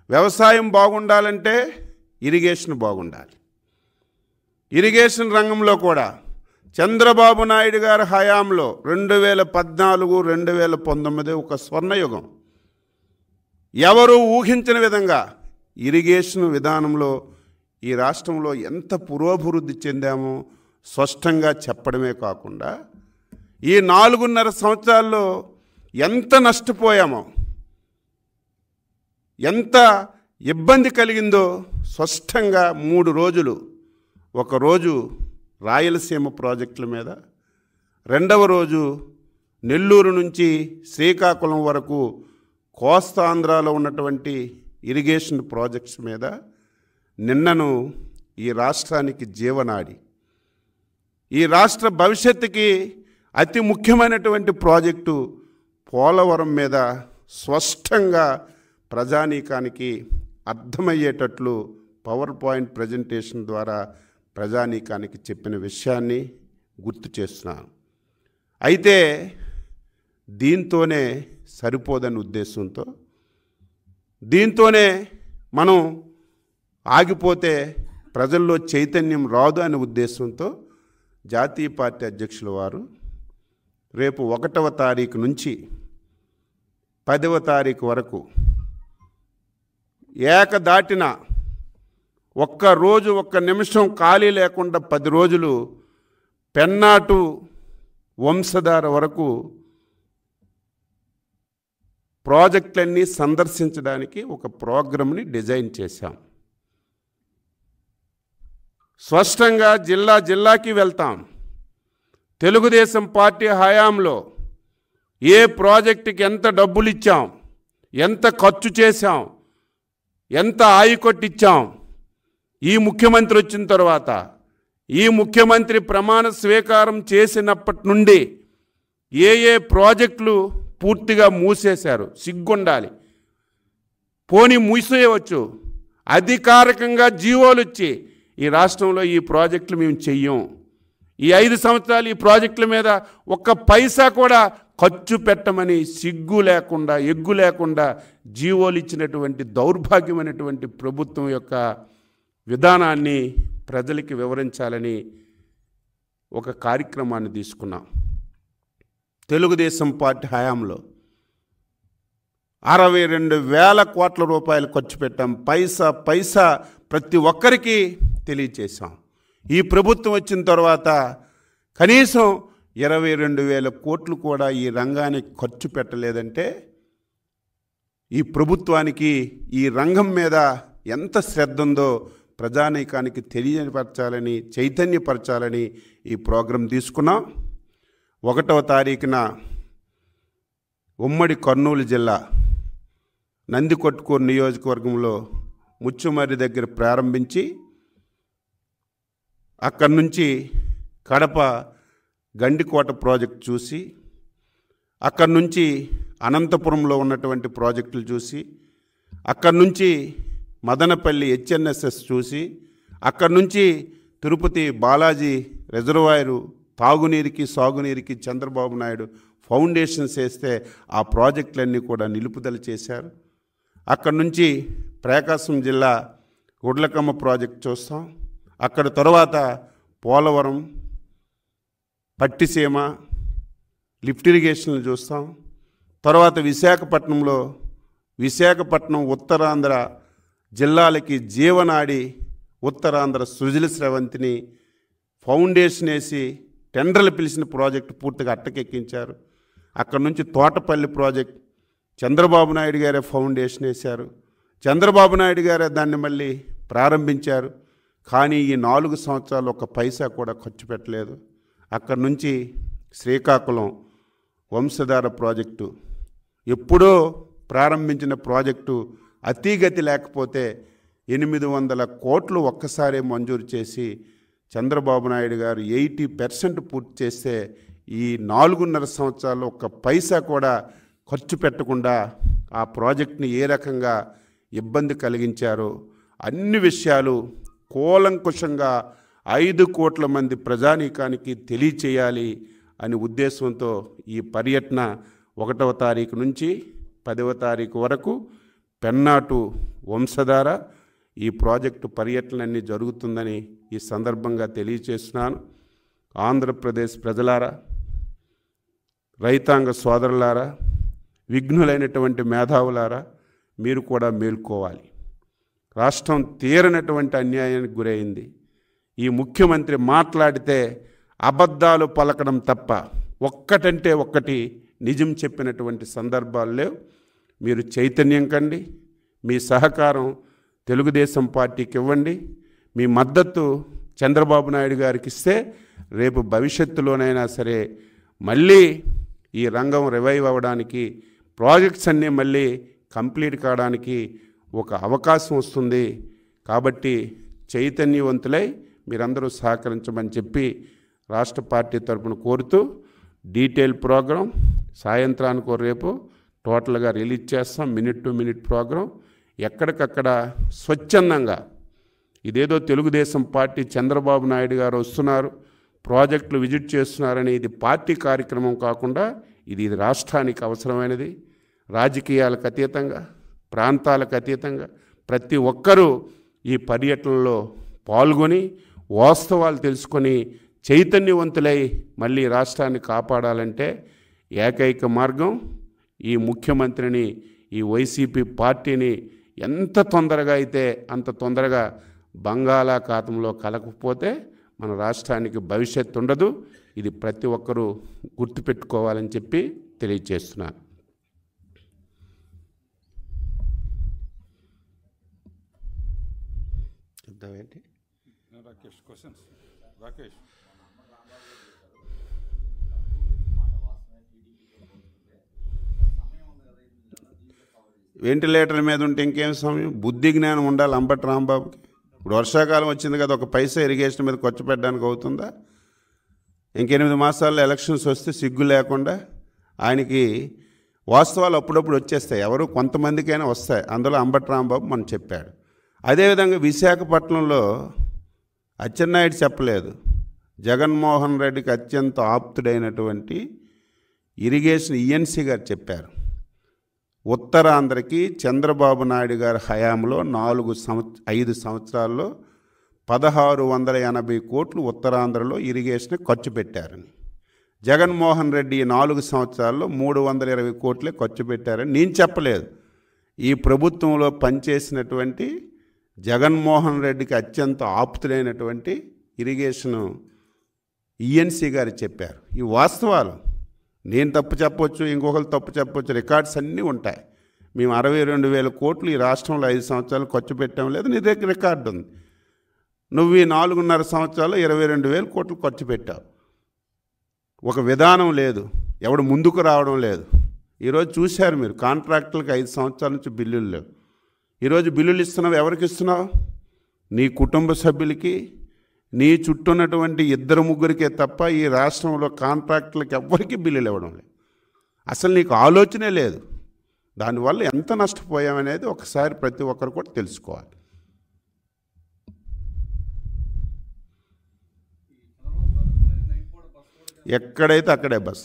వ్యవసాయం బాగుండాలంటే ఇరిగేషన్ బాగుండాలి ఇరిగేషన్ రంగంలో కూడా చంద్రబాబు నాయుడు గారి హయాంలో రెండు వేల పద్నాలుగు రెండు వేల పంతొమ్మిది ఒక స్వర్ణయుగం ఎవరు ఊహించిన విధంగా ఇరిగేషన్ విధానంలో ఈ రాష్ట్రంలో ఎంత పురోభివృద్ధి చెందామో స్పష్టంగా చెప్పడమే కాకుండా ఈ నాలుగున్నర సంవత్సరాల్లో ఎంత నష్టపోయామో ఎంత ఇబ్బంది కలిగిందో స్పష్టంగా మూడు రోజులు ఒకరోజు రాయలసీమ ప్రాజెక్టుల మీద రెండవ రోజు నెల్లూరు నుంచి శ్రీకాకుళం వరకు కోస్తాంధ్రాలో ఉన్నటువంటి ఇరిగేషన్ ప్రాజెక్ట్స్ మీద నిన్నను ఈ రాష్ట్రానికి జీవనాడి ఈ రాష్ట్ర భవిష్యత్తుకి అతి ముఖ్యమైనటువంటి ప్రాజెక్టు పోలవరం మీద స్పష్టంగా ప్రజానీకానికి అర్థమయ్యేటట్లు పవర్ పాయింట్ ప్రజెంటేషన్ ద్వారా ప్రజానీకానికి చెప్పిన విషయాన్ని గుర్తు చేస్తున్నాను అయితే దీంతోనే సరిపోదని ఉద్దేశంతో దీంతోనే మనం ఆగిపోతే ప్రజల్లో చైతన్యం రాదు అనే ఉద్దేశంతో జాతీయ పార్టీ అధ్యక్షుల వారు రేపు ఒకటవ తారీఖు నుంచి పదవ తారీఖు వరకు ఏక దాటిన ఒక్క రోజు ఒక్క నిమిషం ఖాళీ లేకుండా పది రోజులు పెన్నాటు వంశధార వరకు ప్రాజెక్టులన్నీ సందర్శించడానికి ఒక ప్రోగ్రామ్ని డిజైన్ చేశాం స్పష్టంగా జిల్లా జిల్లాకి వెళ్తాం తెలుగుదేశం పార్టీ హయాంలో ఏ ప్రాజెక్టుకి ఎంత డబ్బులు ఇచ్చాం ఎంత ఖర్చు చేశాం ఎంత ఆయికొట్టిచ్చాం ఈ ముఖ్యమంత్రి వచ్చిన తర్వాత ఈ ముఖ్యమంత్రి ప్రమాణ స్వీకారం చేసినప్పటి నుండి ఏ ఏ ప్రాజెక్టులు పూర్తిగా మూసేశారు సిగ్గుండాలి పోనీ మూసేయవచ్చు అధికారికంగా జీవోలు వచ్చి ఈ రాష్ట్రంలో ఈ ప్రాజెక్టులు మేము చెయ్యం ఈ ఐదు సంవత్సరాలు ఈ ప్రాజెక్టుల మీద ఒక్క పైసా కూడా ఖర్చు పెట్టమని సిగ్గు లేకుండా ఎగ్గు లేకుండా జీవోలు ఇచ్చినటువంటి దౌర్భాగ్యమైనటువంటి ప్రభుత్వం యొక్క విధానాన్ని ప్రజలకి వివరించాలని ఒక కార్యక్రమాన్ని తీసుకున్నాం తెలుగుదేశం పార్టీ హయాంలో అరవై రెండు వేల కోట్ల రూపాయలు ఖర్చు పెట్టాం పైసా పైసా ప్రతి ఒక్కరికి తెలియచేశాం ఈ ప్రభుత్వం వచ్చిన తర్వాత కనీసం ఇరవై రెండు వేల కోట్లు కూడా ఈ రంగానికి ఖర్చు పెట్టలేదంటే ఈ ప్రభుత్వానికి ఈ రంగం మీద ఎంత శ్రద్ధ ఉందో ప్రజానీకానికి తెలియపరచాలని చైతన్యపరచాలని ఈ ప్రోగ్రాం తీసుకున్నాం ఒకటవ తారీఖున ఉమ్మడి కర్నూలు జిల్లా నందికొట్కూరు నియోజకవర్గంలో ముచ్చుమర్రి దగ్గర ప్రారంభించి అక్కడి నుంచి కడప గండికోట ప్రాజెక్ట్ చూసి అక్కడి నుంచి అనంతపురంలో ఉన్నటువంటి ప్రాజెక్టులు చూసి అక్కడి నుంచి మదనపల్లి హెచ్ఎన్ఎస్ఎస్ చూసి అక్కడి నుంచి తిరుపతి బాలాజీ రిజర్వాయరు తాగునీరుకి సాగునీరుకి చంద్రబాబు నాయుడు ఫౌండేషన్స్ వేస్తే ఆ ప్రాజెక్టులన్నీ కూడా నిలుపుదల చేశారు అక్కడి నుంచి ప్రకాశం జిల్లా గుడ్లకమ్మ ప్రాజెక్ట్ చూస్తాం అక్కడ తర్వాత పోలవరం పట్టిసీమ లిఫ్ట్ ఇరిగేషన్లు చూస్తాం తర్వాత విశాఖపట్నంలో విశాఖపట్నం ఉత్తరాంధ్ర జిల్లాలకి జీవనాడి ఉత్తరాంధ్ర సృజల స్రవంతిని ఫౌండేషన్ వేసి టెండర్లు పిలిచిన ప్రాజెక్టు పూర్తిగా అట్టకెక్కించారు అక్కడ నుంచి తోటపల్లి ప్రాజెక్ట్ చంద్రబాబు నాయుడు గారే ఫౌండేషన్ వేశారు చంద్రబాబు నాయుడు గారే దాన్ని మళ్ళీ ప్రారంభించారు కానీ ఈ నాలుగు సంవత్సరాలు ఒక పైసా కూడా ఖర్చు పెట్టలేదు అక్కడి నుంచి శ్రీకాకుళం వంశధార ప్రాజెక్టు ఎప్పుడో ప్రారంభించిన ప్రాజెక్టు అతీగతి లేకపోతే ఎనిమిది వందల కోట్లు ఒక్కసారే మంజూరు చేసి చంద్రబాబు నాయుడు గారు ఎయిటీ పర్సెంట్ పూర్తి చేస్తే ఈ నాలుగున్నర సంవత్సరాలు ఒక్క పైసా కూడా ఖర్చు పెట్టకుండా ఆ ప్రాజెక్ట్ని ఏ రకంగా ఇబ్బంది కలిగించారో అన్ని విషయాలు కూలంకుషంగా ఐదు కోట్ల మంది ప్రజానీకానికి తెలియచేయాలి అనే ఉద్దేశంతో ఈ పర్యటన ఒకటవ తారీఖు నుంచి పదవ తారీఖు వరకు పెన్నాటు వంశధార ఈ ప్రాజెక్టు పర్యటనలన్నీ జరుగుతుందని ఈ సందర్భంగా తెలియచేస్తున్నాను ఆంధ్రప్రదేశ్ ప్రజలారా రైతాంగ సోదరులారా విఘ్నులైనటువంటి మేధావులారా మీరు కూడా మేల్కోవాలి రాష్ట్రం తీరనటువంటి అన్యాయానికి గురైంది ఈ ముఖ్యమంత్రి మాట్లాడితే అబద్ధాలు పలకడం తప్ప ఒక్కటంటే ఒక్కటి నిజం చెప్పినటువంటి సందర్భాలు లేవు మీరు చైతన్యం కండి మీ సహకారం తెలుగుదేశం పార్టీకి ఇవ్వండి మీ మద్దతు చంద్రబాబు నాయుడు గారికి ఇస్తే రేపు భవిష్యత్తులోనైనా సరే మళ్ళీ ఈ రంగం రివైవ్ అవ్వడానికి ప్రాజెక్ట్స్ అన్నీ మళ్ళీ కంప్లీట్ కావడానికి ఒక అవకాశం వస్తుంది కాబట్టి చైతన్యవంతులై మీరందరూ సహకరించమని చెప్పి రాష్ట్ర పార్టీ తరపున కోరుతూ డీటెయిల్ ప్రోగ్రాం సాయంత్రానికి రేపు టోటల్గా రిలీజ్ చేస్తాం మినిట్ టు మినిట్ ప్రోగ్రాం ఎక్కడికక్కడ స్వచ్ఛందంగా ఇదేదో తెలుగుదేశం పార్టీ చంద్రబాబు నాయుడు గారు వస్తున్నారు ప్రాజెక్టులు విజిట్ చేస్తున్నారని ఇది పార్టీ కార్యక్రమం కాకుండా ఇది ఇది రాష్ట్రానికి అవసరమైనది రాజకీయాలకు అతీతంగా ప్రాంతాలకు అతీతంగా ప్రతి ఒక్కరూ ఈ పర్యటనలో పాల్గొని వాస్తవాలు తెలుసుకొని చైతన్యవంతులై మళ్ళీ రాష్ట్రాన్ని కాపాడాలంటే ఏకైక మార్గం ఈ ముఖ్యమంత్రిని ఈ వైసీపీ పార్టీని ఎంత తొందరగా అయితే అంత తొందరగా బంగాళాఖాతంలో కలకపోతే మన రాష్ట్రానికి భవిష్యత్తు ఉండదు ఇది ప్రతి ఒక్కరూ గుర్తుపెట్టుకోవాలని చెప్పి తెలియజేస్తున్నాను చెప్తావేంటి రాకేష్ క్వశ్చన్స్ రాకేష్ వెంటిలేటర్ మీద ఉంటే ఇంకేం సమయం బుద్ధి జ్ఞానం ఉండాలి అంబటి రాంబాబుకి ఇప్పుడు వర్షాకాలం వచ్చింది కదా ఒక పైసా ఇరిగేషన్ మీద ఖర్చు పెట్టడానికి అవుతుందా ఇంకెనిమిది మాసాల్లో ఎలక్షన్స్ వస్తే సిగ్గు లేకుండా ఆయనకి వాస్తవాలు అప్పుడప్పుడు వచ్చేస్తాయి ఎవరు కొంతమందికైనా వస్తాయి అందులో అంబటి రాంబాబు మనం చెప్పాడు అదేవిధంగా విశాఖపట్నంలో అచ్చెన్నాయుడు చెప్పలేదు జగన్మోహన్ రెడ్డికి అత్యంత ఆప్తుడైనటువంటి ఇరిగేషన్ ఈఎన్సీ గారు చెప్పారు ఉత్తరాంధ్రకి చంద్రబాబు నాయుడు గారి హయాంలో నాలుగు సంవత్స ఐదు సంవత్సరాల్లో పదహారు వందల ఎనభై కోట్లు ఉత్తరాంధ్రలో ఇరిగేషన్ ఖర్చు పెట్టారని జగన్మోహన్ రెడ్డి ఈ నాలుగు సంవత్సరాల్లో మూడు వందల ఇరవై కోట్లే ఖర్చు పెట్టారని నేను చెప్పలేదు ఈ ప్రభుత్వంలో పనిచేసినటువంటి జగన్మోహన్ రెడ్డికి అత్యంత ఆప్తులైనటువంటి ఇరిగేషను ఈఎన్సీ గారు చెప్పారు ఈ వాస్తవాలు నేను తప్పు చెప్పొచ్చు ఇంకొకరు తప్పు చెప్పొచ్చు రికార్డ్స్ అన్నీ ఉంటాయి మేము అరవై రెండు వేల కోట్లు ఈ రాష్ట్రంలో ఐదు సంవత్సరాలు ఖర్చు పెట్టాం లేదు నీ దగ్గర రికార్డు ఉంది నువ్వు ఈ నాలుగున్నర సంవత్సరాలు ఇరవై రెండు వేల కోట్లు ఖర్చు పెట్టావు ఒక విధానం లేదు ఎవడు ముందుకు రావడం లేదు ఈరోజు చూశారు మీరు కాంట్రాక్టులకు ఐదు సంవత్సరాల నుంచి బిల్లులు లేవు ఈరోజు బిల్లులు ఇస్తున్నావు ఎవరికి ఇస్తున్నావు నీ కుటుంబ సభ్యులకి నీ చుట్టూ ఉన్నటువంటి ఇద్దరు ముగ్గురికే తప్ప ఈ రాష్ట్రంలో కాంట్రాక్టులకు ఎవ్వరికీ బిల్లులు ఇవ్వడం లేదు అసలు నీకు ఆలోచనే లేదు దానివల్ల ఎంత నష్టపోయామనేది ఒకసారి ప్రతి ఒక్కరు కూడా తెలుసుకోవాలి ఎక్కడైతే అక్కడే బస్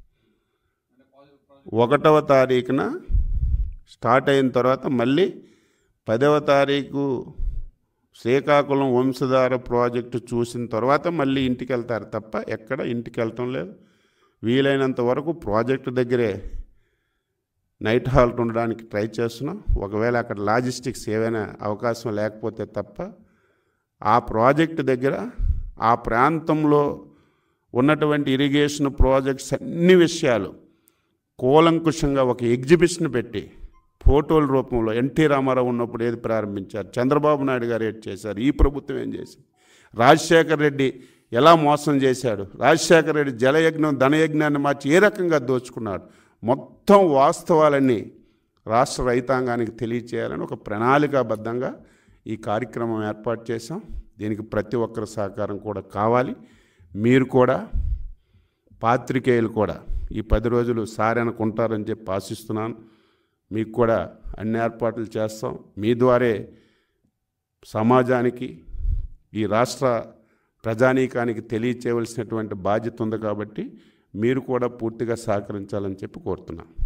ఒకటవ తారీఖున స్టార్ట్ అయిన తర్వాత మళ్ళీ పదవ తారీఖు శ్రీకాకుళం వంశధార ప్రాజెక్టు చూసిన తర్వాత మళ్ళీ ఇంటికి వెళ్తారు తప్ప ఎక్కడ ఇంటికి వెళ్ళటం లేదు వీలైనంత వరకు ప్రాజెక్టు దగ్గరే నైట్ హాల్ట్ ఉండడానికి ట్రై చేస్తున్నాం ఒకవేళ అక్కడ లాజిస్టిక్స్ ఏవైనా అవకాశం లేకపోతే తప్ప ఆ ప్రాజెక్టు దగ్గర ఆ ప్రాంతంలో ఉన్నటువంటి ఇరిగేషన్ ప్రాజెక్ట్స్ అన్ని విషయాలు కూలంకుషంగా ఒక ఎగ్జిబిషన్ పెట్టి ఫోటోల రూపంలో ఎన్టీ రామారావు ఉన్నప్పుడు ఏది ప్రారంభించారు చంద్రబాబు నాయుడు గారు ఏది చేశారు ఈ ప్రభుత్వం ఏం చేసింది రాజశేఖర్ రెడ్డి ఎలా మోసం చేశాడు రాజశేఖర్ రెడ్డి జలయజ్ఞం ధనయజ్ఞాన్ని మార్చి ఏ రకంగా దోచుకున్నాడు మొత్తం వాస్తవాలన్నీ రాష్ట్ర రైతాంగానికి తెలియచేయాలని ఒక ప్రణాళికాబద్ధంగా ఈ కార్యక్రమం ఏర్పాటు చేశాం దీనికి ప్రతి ఒక్కరి సహకారం కూడా కావాలి మీరు కూడా పాత్రికేయులు కూడా ఈ పది రోజులు సారి అనుకుంటారని చెప్పి ఆశిస్తున్నాను మీకు కూడా అన్ని ఏర్పాట్లు చేస్తాం మీ ద్వారే సమాజానికి ఈ రాష్ట్ర ప్రజానీకానికి తెలియచేయవలసినటువంటి బాధ్యత ఉంది కాబట్టి మీరు కూడా పూర్తిగా సహకరించాలని చెప్పి కోరుతున్నాను